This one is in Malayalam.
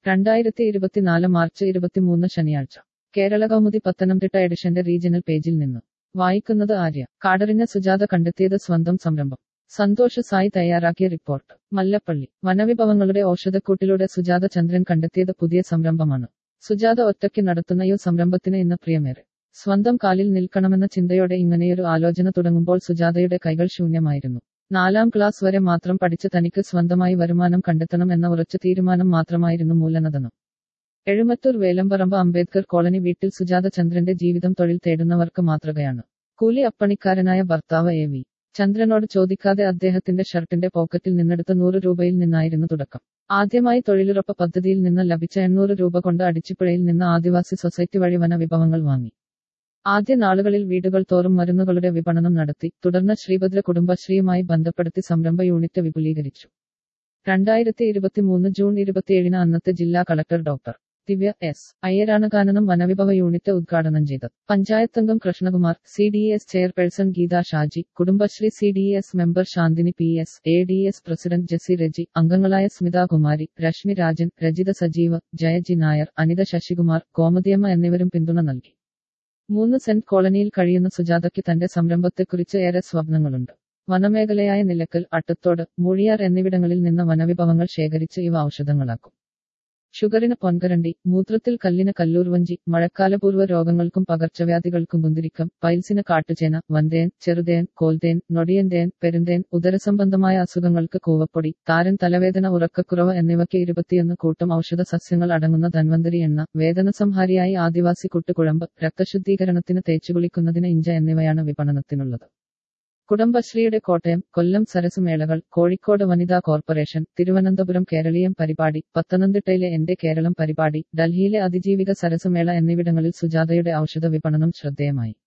രണ്ടായിരത്തി ഇരുപത്തിനാല് മാർച്ച് ഇരുപത്തിമൂന്ന് ശനിയാഴ്ച കേരള കൗമുദി പത്തനംതിട്ട എഡിഷന്റെ റീജിയണൽ പേജിൽ നിന്ന് വായിക്കുന്നത് ആര്യ കാടറിഞ്ഞ സുജാത കണ്ടെത്തിയത് സ്വന്തം സംരംഭം സന്തോഷ് സായി തയ്യാറാക്കിയ റിപ്പോർട്ട് മല്ലപ്പള്ളി വനവിഭവങ്ങളുടെ ഔഷധക്കൂട്ടിലൂടെ സുജാത ചന്ദ്രൻ കണ്ടെത്തിയത് പുതിയ സംരംഭമാണ് സുജാത ഒറ്റയ്ക്ക് നടത്തുന്ന ഈ സംരംഭത്തിന് ഇന്ന് പ്രിയമേറെ സ്വന്തം കാലിൽ നിൽക്കണമെന്ന ചിന്തയോടെ ഇങ്ങനെയൊരു ആലോചന തുടങ്ങുമ്പോൾ സുജാതയുടെ കൈകൾ ശൂന്യമായിരുന്നു നാലാം ക്ലാസ് വരെ മാത്രം പഠിച്ച് തനിക്ക് സ്വന്തമായി വരുമാനം കണ്ടെത്തണം എന്ന ഉറച്ച തീരുമാനം മാത്രമായിരുന്നു മൂലനതനം എഴുമത്തൂർ വേലമ്പറമ്പ് അംബേദ്കർ കോളനി വീട്ടിൽ സുജാത ചന്ദ്രന്റെ ജീവിതം തൊഴിൽ തേടുന്നവർക്ക് മാതൃകയാണ് കൂലി അപ്പണിക്കാരനായ ഭർത്താവ് എ വി ചന്ദ്രനോട് ചോദിക്കാതെ അദ്ദേഹത്തിന്റെ ഷർട്ടിന്റെ പോക്കറ്റിൽ നിന്നെടുത്ത നൂറ് രൂപയിൽ നിന്നായിരുന്നു തുടക്കം ആദ്യമായി തൊഴിലുറപ്പ് പദ്ധതിയിൽ നിന്ന് ലഭിച്ച എണ്ണൂറ് രൂപ കൊണ്ട് അടിച്ചിപ്പുഴയിൽ നിന്ന് ആദിവാസി സൊസൈറ്റി വഴി വന വിഭവങ്ങൾ വാങ്ങി ആദ്യ നാളുകളിൽ വീടുകൾ തോറും മരുന്നുകളുടെ വിപണനം നടത്തി തുടർന്ന് ശ്രീഭദ്ര കുടുംബശ്രീയുമായി ബന്ധപ്പെടുത്തി സംരംഭ യൂണിറ്റ് വിപുലീകരിച്ചു രണ്ടായിരത്തി ഇരുപത്തിമൂന്ന് ജൂൺ ഇരുപത്തിയേഴിന് അന്നത്തെ ജില്ലാ കളക്ടർ ഡോക്ടർ ദിവ്യ എസ് അയ്യരാണ് കാനനം വനവിഭവ യൂണിറ്റ് ഉദ്ഘാടനം ചെയ്തത് പഞ്ചായത്തംഗം Krishnakumar C D S chairperson Geetha Shaji Kudumbashree C D S member Shanthini P S A D S president Jessy Reji അംഗങ്ങളായ സ്മിത കുമാരി രശ്മി രാജൻ രജിത സജീവ് ജയജി നായർ അനിത ശശികുമാർ ഗോമതിയമ്മ എന്നിവരും പിന്തുണ നൽകി മൂന്ന് സെന്റ് കോളനിയിൽ കഴിയുന്ന സുജാതയ്ക്ക് തന്റെ സംരംഭത്തെക്കുറിച്ച് ഏറെ സ്വപ്നങ്ങളുണ്ട് വനമേഖലയായ നിലക്കൽ അട്ടത്തോട് മൂഴിയാർ എന്നിവിടങ്ങളിൽ നിന്ന് വനവിഭവങ്ങൾ ശേഖരിച്ച് ഇവ ഔഷധങ്ങളാക്കും ഷുഗറിന് പൊൻകരണ്ടി മൂത്രത്തിൽ കല്ലിന് കല്ലൂർവഞ്ചി മഴക്കാലപൂർവ്വ രോഗങ്ങൾക്കും പകർച്ചവ്യാധികൾക്കും കുന്തിരിക്കം പൈൽസിന് കാട്ടുചേന വന്തേൻ ചെറുതേൻ കോൽതേൻ നൊടിയന്തേൻ പെരുന്തേൻ ഉദരസംബന്ധമായ അസുഖങ്ങൾക്ക് കൂവപ്പൊടി താരൻ തലവേദന ഉറക്കക്കുറവ് എന്നിവയ്ക്ക് ഇരുപത്തിയൊന്ന് കൂട്ടം ഔഷധ സസ്യങ്ങൾ അടങ്ങുന്ന ധന്വന്തരി എണ്ണ വേദനസംഹാരിയായി ആദിവാസി കുട്ടുകുഴമ്പ് രക്തശുദ്ധീകരണത്തിന് തേച്ചുകുളിക്കുന്നതിന് ഇഞ്ച എന്നിവയാണ് വിപണനത്തിനുള്ളത് കുടുംബശ്രീയുടെ കോട്ടയം കൊല്ലം സരസ് മേളകൾ കോഴിക്കോട് വനിതാ കോർപ്പറേഷൻ തിരുവനന്തപുരം കേരളീയം പരിപാടി പത്തനംതിട്ടയിലെ എന്റെ കേരളം പരിപാടി ഡൽഹിയിലെ അതിജീവിക സരസ് മേള എന്നിവിടങ്ങളിൽ സുജാതയുടെ ഔഷധ വിപണനം ശ്രദ്ധേയമായി